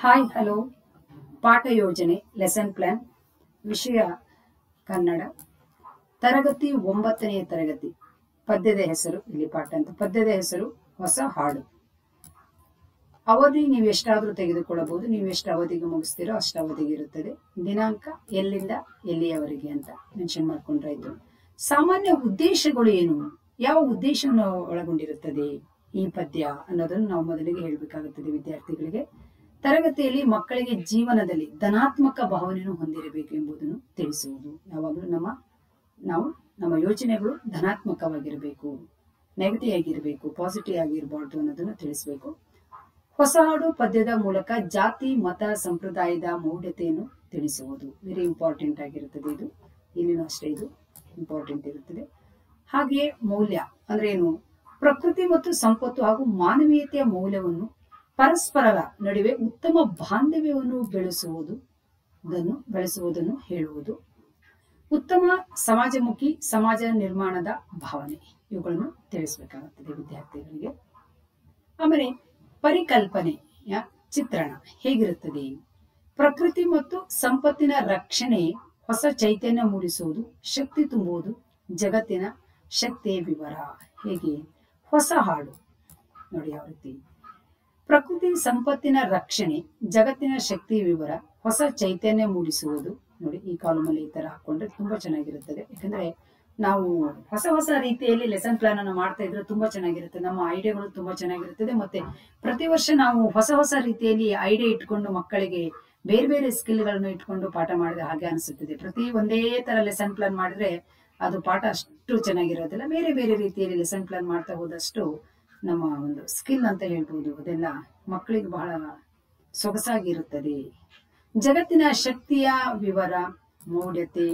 hi hello ಪಾಠ ಯೋಜನೆ lesson plan ವಿಷಯ ಕನ್ನಡ ತರಗತಿ ಒಂಬತ್ತನೆಯ ತರಗತಿ ಪದ್ಯದ ಹೆಸರು ಇಲ್ಲಿ ಪಾಠ ಅಂತ ಪದ್ಯದ ಹೆಸರು ಹೊಸ ಹಾಡು ಅವಧಿ ನೀವು ಎಷ್ಟಾದ್ರೂ ತೆಗೆದುಕೊಳ್ಳಬಹುದು ನೀವು ಎಷ್ಟು ಅವಧಿಗೆ ಮುಗಿಸ್ತೀರೋ ಅಷ್ಟು ಅವಧಿಗೆ ಇರುತ್ತದೆ ದಿನಾಂಕ ಎಲ್ಲಿಂದ ಎಲ್ಲಿಯವರೆಗೆ ಅಂತ ಮೆನ್ಷನ್ ಮಾಡ್ಕೊಂಡ್ರಾಯ್ತು ಸಾಮಾನ್ಯ ಉದ್ದೇಶಗಳು ಏನು ಯಾವ ಉದ್ದೇಶವನ್ನು ಒಳಗೊಂಡಿರುತ್ತದೆ ಈ ಪದ್ಯ ಅನ್ನೋದನ್ನು ನಾವು ಮೊದಲಿಗೆ ಹೇಳಬೇಕಾಗುತ್ತದೆ ವಿದ್ಯಾರ್ಥಿಗಳಿಗೆ ತರಗತಿಯಲ್ಲಿ ಮಕ್ಕಳಿಗೆ ಜೀವನದಲ್ಲಿ ಧನಾತ್ಮಕ ಭಾವನೆಯನ್ನು ಹೊಂದಿರಬೇಕು ಎಂಬುದನ್ನು ತಿಳಿಸುವುದು ಯಾವಾಗಲೂ ನಮ್ಮ ನಾವು ನಮ್ಮ ಯೋಚನೆಗಳು ಧನಾತ್ಮಕವಾಗಿರಬೇಕು ನೆಗೆಟಿವ್ ಆಗಿರಬೇಕು ಪಾಸಿಟಿವ್ ಆಗಿರಬಾರ್ದು ಅನ್ನೋದನ್ನು ತಿಳಿಸಬೇಕು ಹೊಸ ಹಾಡು ಪದ್ಯದ ಮೂಲಕ ಜಾತಿ ಮತ ಸಂಪ್ರದಾಯದ ಮೌಢ್ಯತೆಯನ್ನು ತಿಳಿಸುವುದು ವೆರಿ ಇಂಪಾರ್ಟೆಂಟ್ ಆಗಿರುತ್ತದೆ ಇದು ಇಲ್ಲಿನೂ ಅಷ್ಟೇ ಇದು ಇಂಪಾರ್ಟೆಂಟ್ ಇರುತ್ತದೆ ಹಾಗೆಯೇ ಮೌಲ್ಯ ಅಂದ್ರೆ ಏನು ಪ್ರಕೃತಿ ಮತ್ತು ಸಂಪತ್ತು ಹಾಗೂ ಮಾನವೀಯತೆಯ ಮೌಲ್ಯವನ್ನು ಪರಸ್ಪರರ ನಡುವೆ ಉತ್ತಮ ಬಾಂಧವ್ಯವನ್ನು ಬೆಳೆಸುವುದು ಅದನ್ನು ಬೆಳೆಸುವುದನ್ನು ಹೇಳುವುದು ಉತ್ತಮ ಸಮಾಜಮುಖಿ ಸಮಾಜ ನಿರ್ಮಾಣದ ಭಾವನೆ ಇವುಗಳನ್ನು ತಿಳಿಸಬೇಕಾಗುತ್ತದೆ ವಿದ್ಯಾರ್ಥಿಗಳಿಗೆ ಆಮೇಲೆ ಪರಿಕಲ್ಪನೆಯ ಚಿತ್ರಣ ಹೇಗಿರುತ್ತದೆ ಪ್ರಕೃತಿ ಮತ್ತು ಸಂಪತ್ತಿನ ರಕ್ಷಣೆ ಹೊಸ ಚೈತನ್ಯ ಮೂಡಿಸುವುದು ಶಕ್ತಿ ತುಂಬುವುದು ಜಗತ್ತಿನ ಶಕ್ತಿಯ ವಿವರ ಹೇಗೆ ಹೊಸ ಹಾಡು ನೋಡಿ ಯಾವ ರೀತಿ ಪ್ರಕೃತಿ ಸಂಪತ್ತಿನ ರಕ್ಷಣೆ ಜಗತ್ತಿನ ಶಕ್ತಿ ವಿವರ ಹೊಸ ಚೈತನ್ಯ ಮೂಡಿಸುವುದು ನೋಡಿ ಈ ಕಾಲಮಲ್ಲಿ ಈ ತರ ಹಾಕೊಂಡ್ರೆ ತುಂಬಾ ಚೆನ್ನಾಗಿರುತ್ತದೆ ಯಾಕಂದ್ರೆ ನಾವು ಹೊಸ ಹೊಸ ರೀತಿಯಲ್ಲಿ ಲೆಸನ್ ಪ್ಲಾನ್ ಅನ್ನು ಮಾಡ್ತಾ ಇದ್ರೆ ತುಂಬಾ ಚೆನ್ನಾಗಿರುತ್ತೆ ನಮ್ಮ ಐಡಿಯಾಗಳು ತುಂಬಾ ಚೆನ್ನಾಗಿರುತ್ತದೆ ಮತ್ತೆ ಪ್ರತಿ ವರ್ಷ ನಾವು ಹೊಸ ಹೊಸ ರೀತಿಯಲ್ಲಿ ಐಡಿಯಾ ಇಟ್ಕೊಂಡು ಮಕ್ಕಳಿಗೆ ಬೇರೆ ಬೇರೆ ಸ್ಕಿಲ್ಗಳನ್ನು ಇಟ್ಕೊಂಡು ಪಾಠ ಮಾಡಿದ ಹಾಗೆ ಅನಿಸುತ್ತದೆ ಪ್ರತಿ ಒಂದೇ ತರ ಲೆಸನ್ ಪ್ಲಾನ್ ಮಾಡಿದ್ರೆ ಅದು ಪಾಠ ಅಷ್ಟು ಚೆನ್ನಾಗಿರೋದಿಲ್ಲ ಬೇರೆ ಬೇರೆ ರೀತಿಯಲ್ಲಿ ಲೆಸನ್ ಪ್ಲಾನ್ ಮಾಡ್ತಾ ಹೋದಷ್ಟು ನಮ್ಮ ಒಂದು ಸ್ಕಿಲ್ ಅಂತ ಹೇಳ್ಬೋದು ಅದೆಲ್ಲ ಮಕ್ಕಳಿಗೆ ಬಹಳ ಸೊಗಸಾಗಿರುತ್ತದೆ ಜಗತ್ತಿನ ಶಕ್ತಿಯ ವಿವರ ಮೌಢ್ಯತೆ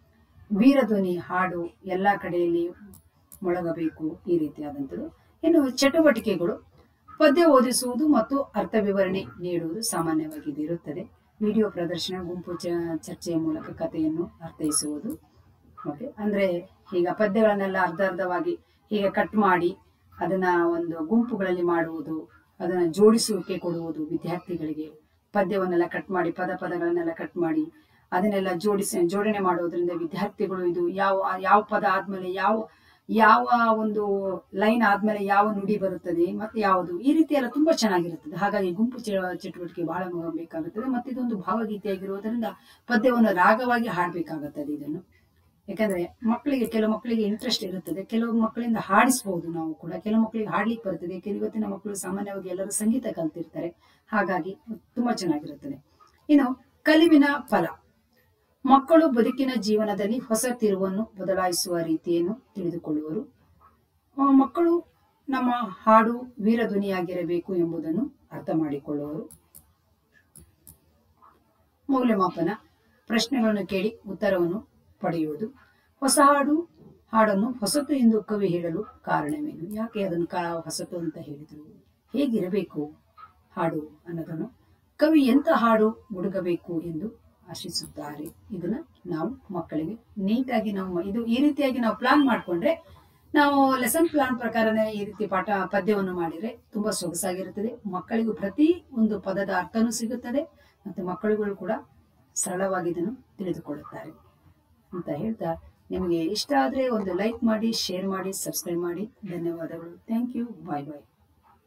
ವೀರಧ್ವನಿ ಹಾಡು ಎಲ್ಲ ಕಡೆಯಲ್ಲಿ ಮೊಳಗಬೇಕು ಈ ರೀತಿಯಾದಂಥದ್ದು ಇನ್ನು ಚಟುವಟಿಕೆಗಳು ಪದ್ಯ ಓದಿಸುವುದು ಮತ್ತು ಅರ್ಥ ವಿವರಣೆ ನೀಡುವುದು ಸಾಮಾನ್ಯವಾಗಿ ಇದು ಇರುತ್ತದೆ ವಿಡಿಯೋ ಪ್ರದರ್ಶನ ಗುಂಪು ಚ- ಚರ್ಚೆಯ ಮೂಲಕ ಕಥೆಯನ್ನು ಅರ್ಥೈಸುವುದು ಓಕೆ ಅಂದ್ರೆ ಈಗ ಪದ್ಯಗಳನ್ನೆಲ್ಲ ಅರ್ಧ ಅರ್ಧವಾಗಿ ಹೀಗೆ ಕಟ್ ಮಾಡಿ ಅದನ್ನ ಒಂದು ಗುಂಪುಗಳಲ್ಲಿ ಮಾಡುವುದು ಅದನ್ನ ಜೋಡಿಸುವಿಕೆ ಕೊಡುವುದು ವಿದ್ಯಾರ್ಥಿಗಳಿಗೆ ಪದ್ಯವನ್ನೆಲ್ಲ ಕಟ್ ಮಾಡಿ ಪದ ಪದಗಳನ್ನೆಲ್ಲ ಕಟ್ ಮಾಡಿ ಅದನ್ನೆಲ್ಲ ಜೋಡಿಸಿ ಜೋಡಣೆ ಮಾಡೋದ್ರಿಂದ ವಿದ್ಯಾರ್ಥಿಗಳು ಇದು ಯಾವ ಯಾವ ಪದ ಆದ್ಮೇಲೆ ಯಾವ ಯಾವ ಒಂದು ಲೈನ್ ಆದ್ಮೇಲೆ ಯಾವ ನುಡಿ ಬರುತ್ತದೆ ಮತ್ತೆ ಯಾವುದು ಈ ರೀತಿ ಎಲ್ಲ ತುಂಬಾ ಚೆನ್ನಾಗಿರುತ್ತದೆ ಹಾಗಾಗಿ ಗುಂಪು ಚ- ಚಟುವಟಿಕೆ ಬಹಳ ಬೇಕಾಗುತ್ತದೆ ಮತ್ತೆ ಇದೊಂದು ಭಾವಗೀತೆಯಾಗಿರುವುದರಿಂದ ಪದ್ಯವನ್ನು ರಾಗವಾಗಿ ಹಾಡಬೇಕಾಗುತ್ತದೆ ಇದನ್ನು ಯಾಕಂದ್ರೆ ಮಕ್ಕಳಿಗೆ ಕೆಲವು ಮಕ್ಕಳಿಗೆ ಇಂಟ್ರೆಸ್ಟ್ ಇರುತ್ತದೆ ಕೆಲವು ಮಕ್ಕಳಿಂದ ಹಾಡಿಸಬಹುದು ನಾವು ಕೂಡ ಕೆಲವು ಮಕ್ಕಳಿಗೆ ಹಾಡ್ಲಿಕ್ಕೆ ಬರ್ತದೆ ಕೆಲವು ಇವತ್ತಿನ ಮಕ್ಕಳು ಸಾಮಾನ್ಯವಾಗಿ ಎಲ್ಲರೂ ಸಂಗೀತ ಕಲ್ತಿರ್ತಾರೆ ಹಾಗಾಗಿ ತುಂಬಾ ಚೆನ್ನಾಗಿರುತ್ತದೆ ಇನ್ನು ಕಲಿವಿನ ಫಲ ಮಕ್ಕಳು ಬದುಕಿನ ಜೀವನದಲ್ಲಿ ಹೊಸ ತಿರುವನ್ನು ಬದಲಾಯಿಸುವ ರೀತಿಯನ್ನು ತಿಳಿದುಕೊಳ್ಳುವರು ಆ, ಮಕ್ಕಳು ನಮ್ಮ ಹಾಡು ವೀರಧ್ವನಿಯಾಗಿರಬೇಕು ಎಂಬುದನ್ನು ಅರ್ಥ ಮಾಡಿಕೊಳ್ಳುವರು ಮೌಲ್ಯಮಾಪನ ಪ್ರಶ್ನೆಗಳನ್ನು ಕೇಳಿ ಉತ್ತರವನ್ನು ಪಡೆಯುವುದು ಹೊಸ ಹಾಡು ಹಾಡನ್ನು ಹೊಸತು ಎಂದು ಕವಿ ಹೇಳಲು ಕಾರಣವೇನು ಯಾಕೆ ಅದನ್ನು ಕಾ ಹೊಸತು ಅಂತ ಹೇಳಿದರು ಹೇಗಿರಬೇಕು ಹಾಡು ಅನ್ನೋದನ್ನು ಕವಿ ಎಂತ ಹಾಡು ಹುಡುಗಬೇಕು ಎಂದು ಆಶಿಸುತ್ತಾರೆ ಇದನ್ನ ನಾವು ಮಕ್ಕಳಿಗೆ ನೀಟಾಗಿ ನಾವು ಇದು ಈ ರೀತಿಯಾಗಿ ನಾವು ಪ್ಲಾನ್ ಮಾಡ್ಕೊಂಡ್ರೆ ನಾವು ಲೆಸನ್ ಪ್ಲಾನ್ ಪ್ರಕಾರನೇ ಈ ರೀತಿ ಪಾಠ ಪದ್ಯವನ್ನು ಮಾಡಿದ್ರೆ ತುಂಬಾ ಸೊಗಸಾಗಿರುತ್ತದೆ ಮಕ್ಕಳಿಗೂ ಪ್ರತಿ ಒಂದು ಪದದ ಅರ್ಥನೂ ಸಿಗುತ್ತದೆ ಮತ್ತೆ ಮಕ್ಕಳುಗಳು ಕೂಡ ಸರಳವಾಗಿ ಇದನ್ನು ತಿಳಿದುಕೊಳ್ಳುತ್ತಾರೆ ಅಂತ ಹೇಳ್ತಾ ನಿಮಗೆ ಇಷ್ಟ ಆದ್ರೆ ಒಂದು ಲೈಕ್ ಮಾಡಿ ಶೇರ್ ಮಾಡಿ ಸಬ್ಸ್ಕ್ರೈಬ್ ಮಾಡಿ ಧನ್ಯವಾದಗಳು ಥ್ಯಾಂಕ್ ಯು ಬಾಯ್ ಬಾಯ್